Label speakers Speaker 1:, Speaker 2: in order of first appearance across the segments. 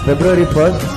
Speaker 1: பிப்ரவரி first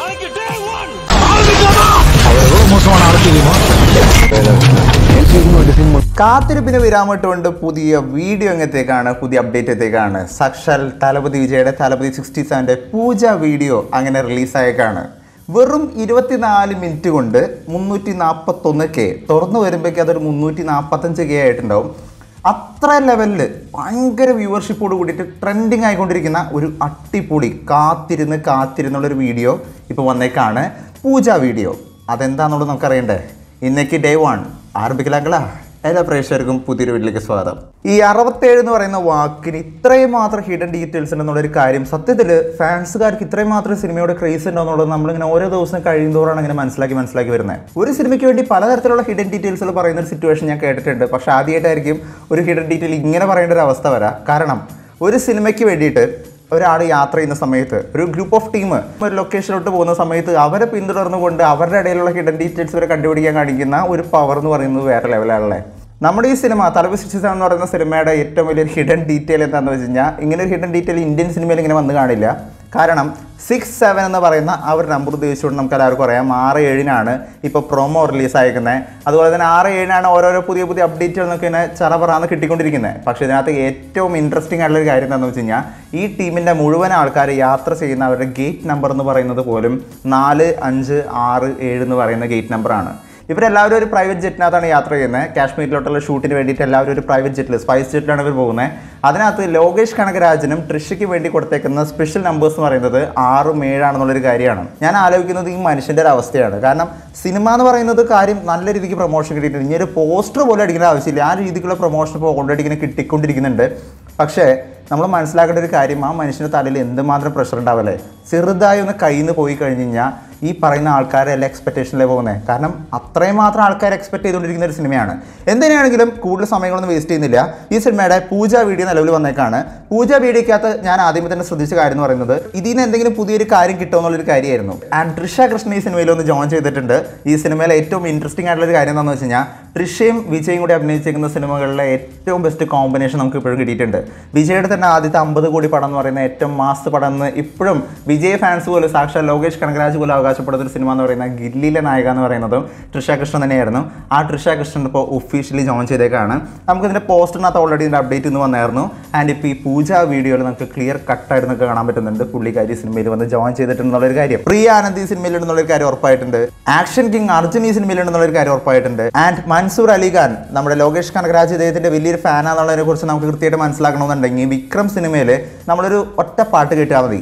Speaker 2: കാത്തിരിപ്പിന് വിരാമിട്ടുകൊണ്ട് പുതിയ video എങ്ങത്തേക്കാണ് പുതിയ അപ്ഡേറ്റ് എത്തേക്കാണ് സാക്ഷാൽ തലപതി വിജയുടെ തലപതി സിക്സ്റ്റി സെവൻ്റെ പൂജ വീഡിയോ അങ്ങനെ റിലീസായേക്കാണ് വെറും ഇരുപത്തിനാല് മിനിറ്റ് കൊണ്ട് മുന്നൂറ്റി നാൽപ്പത്തൊന്ന് കെ തുറന്നു വരുമ്പോഴേക്കും അതൊരു മുന്നൂറ്റി നാൽപ്പത്തഞ്ച് കെ ആയിട്ടുണ്ടാവും അത്ര ലെവലിൽ ഭയങ്കര വ്യൂവർഷിപ്പോട് കൂടിയിട്ട് ട്രെൻഡിങ് ആയിക്കൊണ്ടിരിക്കുന്ന ഒരു അട്ടിപ്പൊളി കാത്തിരുന്ന് കാത്തിരുന്നുള്ളൊരു വീഡിയോ ഇപ്പോൾ വന്നേക്കാണ് പൂജ വീഡിയോ അതെന്താണെന്നുള്ളത് നമുക്കറിയണ്ടേ ഇന്നേക്ക് ഡേ വൺ ആരംഭിക്കലാങ്കളാ എല്ലാ പ്രേക്ഷകർക്കും പുതിയൊരു വീട്ടിലേക്ക് സ്വാഗതം ഈ അറുപത്തേഴ് എന്ന് പറയുന്ന വാക്കിന് ഇത്രയും മാത്രം ഹിഡൻ ഡീറ്റെയിൽസ് ഉണ്ടെന്നുള്ളൊരു കാര്യം സത്യത്തിൽ ഫാൻസുകാർക്ക് ഇത്രയും മാത്രം സിനിമയുടെ ക്രേസ് ഉണ്ടോ എന്നുള്ളത് നമ്മളിങ്ങനെ ഓരോ ദിവസം കഴിയുന്തോറാണ് ഇങ്ങനെ മനസ്സിലാക്കി മനസ്സിലാക്കി വരുന്നത് ഒരു സിനിമയ്ക്ക് വേണ്ടി പലതരത്തിലുള്ള ഹിഡൻ ഡീറ്റെയിൽസുകൾ പറയുന്ന ഒരു സിറ്റുവേഷൻ ഞാൻ കേട്ടിട്ടുണ്ട് പക്ഷേ ആദ്യമായിട്ടായിരിക്കും ഒരു ഹിഡൻ ഡീറ്റെയിൽ ഇങ്ങനെ പറയേണ്ട ഒരു അവസ്ഥ വരാം കാരണം ഒരു സിനിമയ്ക്ക് വേണ്ടിയിട്ട് ഒരാൾ യാത്ര ചെയ്യുന്ന സമയത്ത് ഒരു ഗ്രൂപ്പ് ഓഫ് ടീം ഒരു ലൊക്കേഷനിലോട്ട് പോകുന്ന സമയത്ത് അവരെ പിന്തുടർന്നുകൊണ്ട് അവരുടെ ഇടയിലുള്ള ഹിഡൻ ഡീറ്റെയിൽസ് വരെ കണ്ടുപിടിക്കാൻ കാണിക്കുന്ന ഒരു പവർ എന്ന് പറയുന്നത് വേറെ ലെവലാണല്ലേ നമ്മുടെ ഈ സിനിമ തലവ് സിക്സ്റ്റി സെവൻ എന്ന് പറയുന്ന സിനിമയുടെ ഏറ്റവും വലിയൊരു ഹിഡൻ ഡീറ്റെയിൽ എന്താണെന്ന് വെച്ച് കഴിഞ്ഞാൽ ഇങ്ങനെ ഒരു ഹിഡൻ ഡീറ്റെയിൽ ഇന്ത്യൻ സിനിമയിൽ ഇങ്ങനെ വന്ന് കാണില്ല കാരണം സിക്സ് സെവൻ എന്ന് പറയുന്ന ആ ഒരു നമ്പർ ഉദ്ദേശിച്ചുകൊണ്ട് നമുക്ക് എല്ലാവർക്കും അറിയാം ആറ് ഏഴിനാണ് ഇപ്പോൾ പ്രൊമോ റിലീസ് അയക്കുന്നത് അതുപോലെ തന്നെ ആറ് ഏഴിനാണ് ഓരോരോ പുതിയ പുതിയ അപ്ഡേറ്റുകൾ നമുക്ക് ഇങ്ങനെ ചറപറാന്ന് കിട്ടിക്കൊണ്ടിരിക്കുന്നത് പക്ഷേ ഇതിനകത്ത് ഏറ്റവും ഇൻട്രസ്റ്റിംഗ് ആയിട്ടുള്ള ഒരു കാര്യം എന്താണെന്ന് വെച്ച് കഴിഞ്ഞാൽ ഈ ടീമിൻ്റെ മുഴുവൻ ആൾക്കാർ യാത്ര ചെയ്യുന്ന അവരുടെ ഗേറ്റ് നമ്പർ എന്ന് പറയുന്നത് പോലും നാല് അഞ്ച് ആറ് ഏഴ് എന്ന് പറയുന്ന ഗേറ്റ് നമ്പറാണ് ഇവരെല്ലാവരും ഒരു പ്രൈവറ്റ് ജെറ്റിനകത്താണ് യാത്ര ചെയ്യുന്നത് കാശ്മീരിലോട്ടുള്ള ഷൂട്ടിന് വേണ്ടിയിട്ട് എല്ലാവരും ഒരു പ്രൈവറ്റ് ജെറ്റിൽ സ്പൈസ് ജെറ്റിലാണ് ഇവർ പോകുന്നത് അതിനകത്ത് ലോകേഷ് കനകരാജനും ട്രിഷയ്ക്ക് വേണ്ടി കൊടുത്തേക്കുന്ന സ്പെഷ്യൽ നമ്പേഴ്സ് എന്ന് പറയുന്നത് ആറും ഏഴാണെന്നുള്ളൊരു കാര്യമാണ് ഞാൻ ആലോചിക്കുന്നത് ഈ മനുഷ്യൻ്റെ ഒരു അവസ്ഥയാണ് കാരണം സിനിമ എന്ന് പറയുന്നത് കാര്യം നല്ല രീതിക്ക് പ്രൊമോഷൻ കിട്ടിയിട്ടുണ്ട് ഇനി ഒരു പോസ്റ്റർ പോലും അടിക്കേണ്ട ആവശ്യമില്ല ആ രീതിക്കുള്ള പ്രൊമോഷൻ ഇപ്പോൾ ഓൾറെഡി ഇങ്ങനെ കിട്ടിക്കൊണ്ടിരിക്കുന്നുണ്ട് പക്ഷേ നമ്മൾ മനസ്സിലാക്കേണ്ട ഒരു കാര്യം ആ മനുഷ്യൻ്റെ തലയിൽ എന്തുമാത്രം പ്രഷർ ഉണ്ടാവല്ലേ ചെറുതായി ഒന്ന് കയ്യിൽ നിന്ന് പോയി കഴിഞ്ഞ് കഴിഞ്ഞാൽ ഈ പറയുന്ന ആൾക്കാരെല്ലാം എക്സ്പെക്ടേഷനിലേ പോകുന്നത് കാരണം അത്രയും മാത്രം ആൾക്കാർ എക്സ്പെക്ട് ചെയ്തുകൊണ്ടിരിക്കുന്ന ഒരു സിനിമയാണ് എന്തിനാണെങ്കിലും കൂടുതൽ സമയങ്ങളൊന്നും വേസ്റ്റ് ചെയ്യുന്നില്ല ഈ സിനിമയുടെ പൂജ വീഡിയോ നിലവിൽ വന്നേക്കാണ് പൂജ വീഡിയോക്കകത്ത് ഞാൻ ആദ്യമേ തന്നെ ശ്രദ്ധിച്ച കാര്യം എന്ന് പറയുന്നത് ഇതിൽ നിന്ന് എന്തെങ്കിലും പുതിയൊരു കാര്യം കിട്ടുമോ എന്നുള്ളൊരു കാര്യമായിരുന്നു ആൻഡ് ട്രിഷ കൃഷ്ണൻ ഈ സിനിമയിൽ ഒന്ന് ജോയിൻ ചെയ്തിട്ടുണ്ട് ഈ സിനിമയിലെ ഏറ്റവും ഇൻട്രസ്റ്റിംഗ് ആയിട്ടുള്ള ഒരു കാര്യം എന്താണെന്ന് വെച്ച് കഴിഞ്ഞാൽ ട്രിഷയും വിജയും കൂടി അഭിനയിച്ചിരിക്കുന്ന സിനിമകളിലെ ഏറ്റവും ബെസ്റ്റ് കോമ്പിനേഷൻ നമുക്ക് ഇപ്പോഴും കിട്ടിയിട്ടുണ്ട് വിജയുടെ തന്നെ ആദ്യത്തെ അമ്പത് കോടി പടം എന്ന് പറയുന്ന ഏറ്റവും മാസ് പടം എന്ന് ഇപ്പോഴും വിജയ് ഫാൻസ് പോലും സാക്ഷാൽ ലോകേഷ് കനകരാജ് പോലും അവകാശപ്പെടുന്ന ഒരു സിനിമ എന്ന് പറയുന്ന ഗില്ലിയിലെ നായിക എന്ന് പറയുന്നതും ട്രിഷ കൃഷ്ണൻ തന്നെയായിരുന്നു ആ ട്രിഷ കൃഷ്ണൻ ഇപ്പോൾ ഒഫീഷ്യലി ജോയിൻ ചെയ്തേക്കാണ് നമുക്ക് ഇതിൻ്റെ പോസ്റ്ററിനകത്ത് ഓൾറെഡി ഇതിൻ്റെ അപ്ഡേറ്റ് ഇന്ന് വന്നായിരുന്നു ആൻഡ് ഇപ്പോൾ ഈ പൂജ വീഡിയോയിൽ നമുക്ക് ക്ലിയർ കട്ടായിട്ട് നമുക്ക് കാണാൻ പറ്റുന്നുണ്ട് പുള്ളിക്കാരി സിനിമയിൽ വന്ന് ജോയിൻ ചെയ്തിട്ടുണ്ടെന്നുള്ളൊരു കാര്യം പ്രിയ ആനന്ദ് ഈ സിനിമയിൽ ഉണ്ടെന്നുള്ളൊരു കാര്യം ഉറപ്പായിട്ടുണ്ട് ആക്ഷൻ കിങ് അർജുൻ ഈ സിനിമയിൽ ഉണ്ടെന്നുള്ളൊരു കാര്യം ഉറപ്പായിട്ടുണ്ട് ആൻഡ് മൻസൂർ അലിഖാൻ നമ്മുടെ ലോകേഷ് കനകരാജ് ഇദ്ദേഹത്തിന്റെ വലിയൊരു ഫാനാന്നുള്ളതിനെ കുറിച്ച് നമുക്ക് കൃത്യമായിട്ട് മനസ്സിലാക്കണമെന്നുണ്ടെങ്കിൽ വിക്രം സിനിമയിൽ നമ്മളൊരു ഒറ്റ പാട്ട് കേട്ടാൽ മതി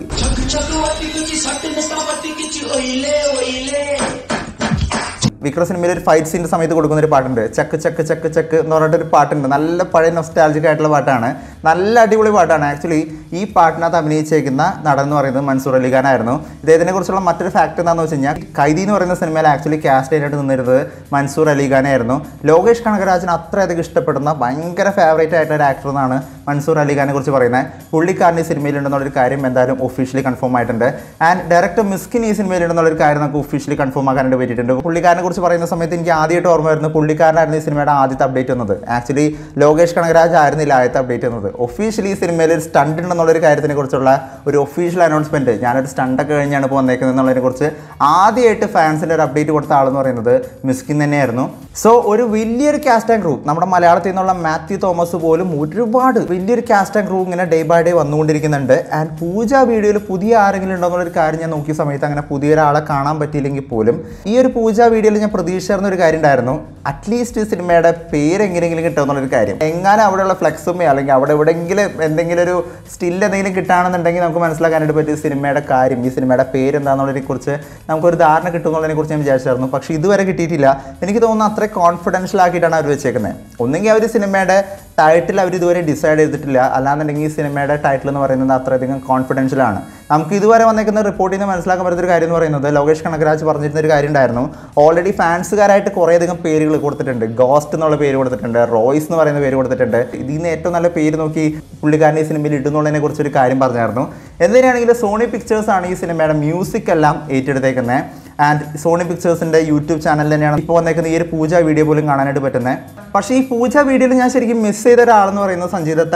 Speaker 2: വിക്രം സിനിമയിൽ ഒരു ഫൈറ്റ് സീൻ്റെ സമയത്ത് കൊടുക്കുന്ന ഒരു പാട്ടുണ്ട് ചക്ക് ചക്ക് ചക്ക് ചക്ക് എന്ന് പറഞ്ഞിട്ട് ഒരു പാട്ടുണ്ട് നല്ല പഴയ നൊസ്റ്റാലജിക് ആയിട്ടുള്ള പാട്ടാണ് നല്ല അടിപൊളി പാട്ടാണ് ആക്ച്വലി ഈ പാട്ടിനകത്ത് അഭിനയിച്ചേക്കുന്ന നടൻ എന്ന് പറയുന്നത് മൻസൂർ അലിഖാനായിരുന്നു ഇദ്ദേഹത്തിനെ കുറിച്ചുള്ള മറ്റൊരു ഫാക്ട് എന്താണെന്ന് വെച്ച് കഴിഞ്ഞാൽ കൈദി എന്ന് പറയുന്ന സിനിമയിൽ ആക്ച്വലി കാസ്റ്റ് ആയിട്ട് നിന്നിരുന്നത് മൻസൂർ അലിഖാനായിരുന്നു ലോകേഷ് കനകരാജൻ അത്രയധികം ഇഷ്ടപ്പെടുന്ന ഭയങ്കര ഫേവറേറ്റ് ആയിട്ടുള്ള ഒരു ആക്ടർ എന്നാണ് മൻസൂർ അലിഖാനെ കുറിച്ച് പറയുന്നത് പുള്ളിക്കാരൻ ഈ സിനിമയിലുണ്ടെന്നുള്ളൊരു കാര്യം എന്തായാലും ഒഫീഷ്യലി കൺഫേം ആയിട്ടുണ്ട് ആൻഡ് ഡയറക്ടർ മിസ്കിൻ ഈ സിനിമയിലുണ്ടെന്നുള്ളൊരു കാര്യം നമുക്ക് ഒഫീഷ്യലി കൺഫേം ആക്കാനായിട്ട് പറ്റിയിട്ടുണ്ട് പുള്ളിക്കാരനെ കുറിച്ച് പറയുന്ന സമയത്ത് എനിക്ക് ആദ്യമായിട്ട് ഓർമ്മ വരുന്നത് പുള്ളിക്കാരനായിരുന്നു ഈ സിനിമയുടെ ആദ്യത്തെ അപ്ഡേറ്റ് വന്നത് ആക്ച്വലി ലോകേഷ് കനകരാജ് ആയിരുന്നില്ല ആദ്യത്തെ അപ്ഡേറ്റ് വന്നത് ഒഫീഷ്യലി ഈ സിനിമയിൽ ഒരു സ്റ്റണ്ട് ഉണ്ടെന്നുള്ളൊരു കാര്യത്തിനെ കുറിച്ചുള്ള ഒരു ഒഫീഷ്യൽ അനൗൺസ്മെന്റ് ഞാനൊരു സ്റ്റണ്ടൊക്കെ കഴിഞ്ഞാണ് ഇപ്പോൾ വന്നേക്കുന്നത് എന്നുള്ളതിനെ കുറിച്ച് ആദ്യമായിട്ട് ഫാൻസിൻ്റെ ഒരു അപ്ഡേറ്റ് കൊടുത്ത ആളെന്ന് പറയുന്നത് മിസ്കിൻ തന്നെയായിരുന്നു സോ ഒരു വലിയൊരു കാസ്റ്റ് ആൻഡ് ക്രൂ നമ്മുടെ മലയാളത്തിൽ നിന്നുള്ള മാത്യു തോമസ് പോലും ഒരുപാട് വലിയൊരു കാസ്റ്റ് ആൻഡ് ക്രൂ ഇങ്ങനെ ഡേ ബൈ ഡേ വന്നുകൊണ്ടിരിക്കുന്നുണ്ട് ആൻഡ് പൂജ വീഡിയോയിൽ പുതിയ ആരെങ്കിലും ഉണ്ടോ എന്നുള്ളൊരു കാര്യം ഞാൻ നോക്കിയ സമയത്ത് അങ്ങനെ പുതിയ ഒരാളെ കാണാൻ പറ്റിയില്ലെങ്കിൽ പോലും ഈ ഒരു പൂജ വീഡിയോയിൽ ഞാൻ പ്രതീക്ഷിച്ചിരുന്ന ഒരു കാര്യം ഉണ്ടായിരുന്നു അറ്റ്ലീസ്റ്റ് ഈ സിനിമയുടെ പേര് എങ്ങനെയെങ്കിലും കിട്ടുക എന്നുള്ളൊരു കാര്യം എങ്ങാനും അവിടെയുള്ള ഫ്ലെക്സുമേ അല്ലെങ്കിൽ അവിടെ എവിടെയെങ്കിലും എന്തെങ്കിലും ഒരു സ്റ്റിൽ എന്തെങ്കിലും കിട്ടുകയാണെന്നുണ്ടെങ്കിൽ നമുക്ക് മനസ്സിലാക്കാനായിട്ട് പറ്റിയ സിനിമയുടെ കാര്യം ഈ സിനിമയുടെ പേര് എന്താണെന്നുള്ളതിനെ കുറിച്ച് നമുക്കൊരു ധാരണ കിട്ടുമെന്നുള്ളതിനെ കുറിച്ച് ഞാൻ വിചാരിച്ചായിരുന്നു പക്ഷേ ഇതുവരെ കിട്ടിയിട്ടില്ല എനിക്ക് തോന്നുന്നു അത്ര കോൺഫിഡൻഷ്യൽ ആക്കിയിട്ടാണ് അവർ വെച്ചേക്കുന്നത് ഒന്നെങ്കിൽ അവർ സിനിമയുടെ ടൈറ്റിൽ അവർ ഇതുവരെ ഡിസൈഡ് ചെയ്തിട്ടില്ല അല്ലാന്നുണ്ടെങ്കിൽ ഈ സിനിമയുടെ ടൈറ്റിൽ എന്ന് പറയുന്നത് അത്രയധികം കോൺഫിഡൻഷ്യൽ ആണ് നമുക്ക് ഇതുവരെ വന്നേക്കുന്ന റിപ്പോർട്ടിൽ നിന്ന് മനസ്സിലാക്കാൻ പറ്റുന്ന ഒരു കാര്യം എന്ന് പറയുന്നത് ലോകേഷ് കനകരാജ് പറഞ്ഞിരുന്ന ഒരു കാര്യം ഉണ്ടായിരുന്നു ഓൾറെഡി ഫാൻസുകാരായിട്ട് കുറേയധികം പേരുകൾ കൊടുത്തിട്ടുണ്ട് ഗോസ്റ്റ് എന്നുള്ള പേര് കൊടുത്തിട്ടുണ്ട് റോയ്സ് എന്ന് പറയുന്ന പേര് കൊടുത്തിട്ടുണ്ട് ഇതിൽ നിന്ന് ഏറ്റവും നല്ല പേര് നോക്കി പുള്ളിക്കാരൻ ഈ സിനിമയിൽ ഇടുന്നുള്ളതിനെ കുറിച്ച് ഒരു കാര്യം പറഞ്ഞായിരുന്നു എന്തിനാണെങ്കിലും സോണി പിക്ചേഴ്സ് ആണ് ഈ സിനിമയുടെ മ്യൂസിക് എല്ലാം ഏറ്റെടുത്തേക്കുന്നത് ആൻഡ് സോണി പിക്ചേഴ്സിൻ്റെ യൂട്യൂബ് ചാനൽ തന്നെയാണ് ഇപ്പോൾ വന്നേക്കുന്ന ഈ ഒരു പൂജ വീഡിയോ പോലും കാണാനായിട്ട് പറ്റുന്നത് പക്ഷേ ഈ പൂജ വീഡിയോയിൽ ഞാൻ ശരിക്കും മിസ് ചെയ്ത ഒരാളെന്ന് പറയുന്നത് സഞ്ജയ് ദത്താണ്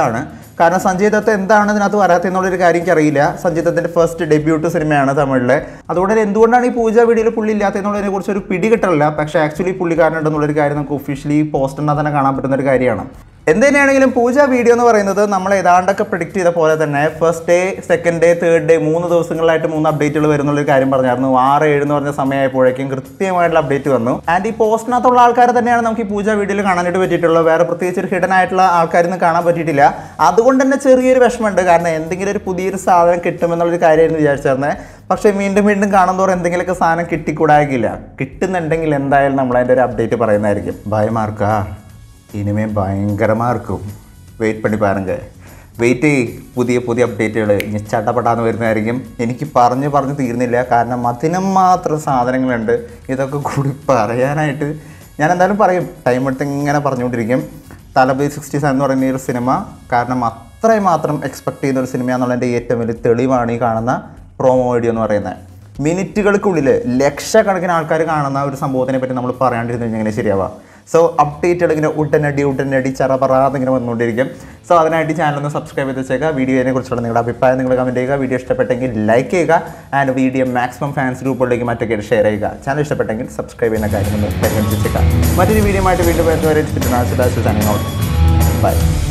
Speaker 2: കാരണം സഞ്ജയ് ദത്ത് എന്താണ് ഇതിനകത്ത് വരാത്തെന്നുള്ളൊരു കാര്യം എനിക്കറിയില്ല സഞ്ജയ് ദത്തിൻ്റെ ഫസ്റ്റ് ഡെബ്യൂട്ട് സിനിമയാണ് തമിഴിലെ അതുകൊണ്ട് തന്നെ എന്തുകൊണ്ടാണ് ഈ പൂജ വീഡിയോയിൽ പുള്ളി ഇല്ലാത്തതെന്നുള്ളതിനെ കുറിച്ച് ഒരു പിടി കിട്ടില്ല പക്ഷേ ആക്ച്വലി പുള്ളിക്കാരനുണ്ടെന്നുള്ളൊരു കാര്യം നമുക്ക് ഒഫീഷ്യലി പോസ്റ്ററിനകത്ത് തന്നെ കാണാൻ പറ്റുന്ന ഒരു കാര്യമാണ് എന്ത് തന്നെയാണെങ്കിലും പൂജ വീഡിയോ എന്ന് പറയുന്നത് നമ്മൾ ഏതാണ്ടൊക്കെ പ്രിഡിക്റ്റ് ചെയ്ത പോലെ തന്നെ first day second day third day മൂന്ന് ദിവസങ്ങളിലായിട്ട് മൂന്ന് അപ്ഡേറ്റുകൾ വരുന്നുള്ളൊരു കാര്യം പറഞ്ഞായിരുന്നു ആറ് ഏഴ് എന്ന് പറഞ്ഞ സമയമായപ്പോഴേക്കും കൃത്യമായിട്ടുള്ള അപ്ഡേറ്റ് വന്നു ആൻഡ് ഈ പോസ്റ്റിനകത്തുള്ള ആൾക്കാരെ തന്നെയാണ് നമുക്ക് ഈ പൂജ വീഡിയോയിൽ കാണാനായിട്ട് പറ്റിയിട്ടുള്ളത് വേറെ പ്രത്യേകിച്ച് ഒരു ഹിഡൻ ആയിട്ടുള്ള ആൾക്കാരൊന്നും കാണാൻ പറ്റിയിട്ടില്ല അതുകൊണ്ട് തന്നെ ചെറിയൊരു വിഷമമുണ്ട് കാരണം എന്തെങ്കിലും ഒരു പുതിയൊരു സാധനം കിട്ടുമെന്നുള്ളൊരു കാര്യമായിരുന്നു വിചാരിച്ചിരുന്നത് പക്ഷേ വീണ്ടും വീണ്ടും കാണുന്നതോറും എന്തെങ്കിലുമൊക്കെ സാധനം കിട്ടിക്കൂടാകില്ല കിട്ടുന്നുണ്ടെങ്കിൽ എന്തായാലും നമ്മളതിൻ്റെ ഒരു അപ്ഡേറ്റ് പറയുന്നതായിരിക്കും ഭയമാർക്കാ ഇനിമേ ഭയങ്കരமாக இருக்கும் വെയിറ്റ് പണി പാരുങ്ക വെയിറ്റ് ചെയ്യ് പുതിയ പുതിയ അപ്ഡേറ്റുകൾ ഇനി ചട്ടപ്പെട്ടാന്ന് വരുന്നതായിരിക്കും എനിക്ക് പറഞ്ഞു പറഞ്ഞ് തീർന്നില്ല കാരണം അതിനും മാത്രം സാധനങ്ങളുണ്ട് ഇതൊക്കെ കൂടി പറയാനായിട്ട് ഞാൻ എന്തായാലും പറയും ടൈം എടുത്ത് ഇങ്ങനെ പറഞ്ഞുകൊണ്ടിരിക്കും തലബി സിക്സ്റ്റി സെവൻ എന്ന് പറയുന്ന ഈ ഒരു സിനിമ കാരണം അത്രയും മാത്രം എക്സ്പെക്ട് ചെയ്യുന്ന ഒരു സിനിമയാണെന്നുള്ളതിൻ്റെ ഏറ്റവും വലിയ തെളിവാണ് ഈ കാണുന്ന പ്രോമോ വീഡിയോ എന്ന് പറയുന്നത് മിനിറ്റുകൾക്കുള്ളിൽ ലക്ഷക്കണക്കിന് ആൾക്കാർ കാണുന്ന ഒരു സംഭവത്തിനെ പറ്റി നമ്മൾ പറയാണ്ടിരുന്നു കഴിഞ്ഞാൽ എങ്ങനെ ശരിയാവാം സോ അപ്ഡേറ്റുകൾ ഇങ്ങനെ ഉടനടി ഉടനടി ചറപറാന്ന് ഇങ്ങനെ വന്നുകൊണ്ടിരിക്കും സോ അതിനായിട്ട് ചാനൽ ഒന്ന് സബ്സ്ക്രൈബ് ചെയ്ത് വെച്ചേക്കുക വീഡിയോയെ കുറിച്ചുള്ള നിങ്ങളുടെ അഭിപ്രായം നിങ്ങൾ കമൻറ്റ് ചെയ്യുക വീഡിയോ ഇഷ്ടപ്പെട്ടെങ്കിൽ ലൈക്ക് ചെയ്യുക ആൻഡ് വീഡിയോ മാക്സിമം ഫാൻസ് ഗ്രൂപ്പുകളിലേക്ക് മറ്റൊക്കെ ഷെയർ ചെയ്യുക ചാനൽ ഇഷ്ടപ്പെട്ടെങ്കിൽ സബ്സ്ക്രൈബ് ചെയ്യുന്ന കാര്യം ഒന്ന് പരിഗണിച്ചേക്കാം മറ്റൊരു വീഡിയോ ആയിട്ട് വീണ്ടും വരുന്നവരെ ബൈ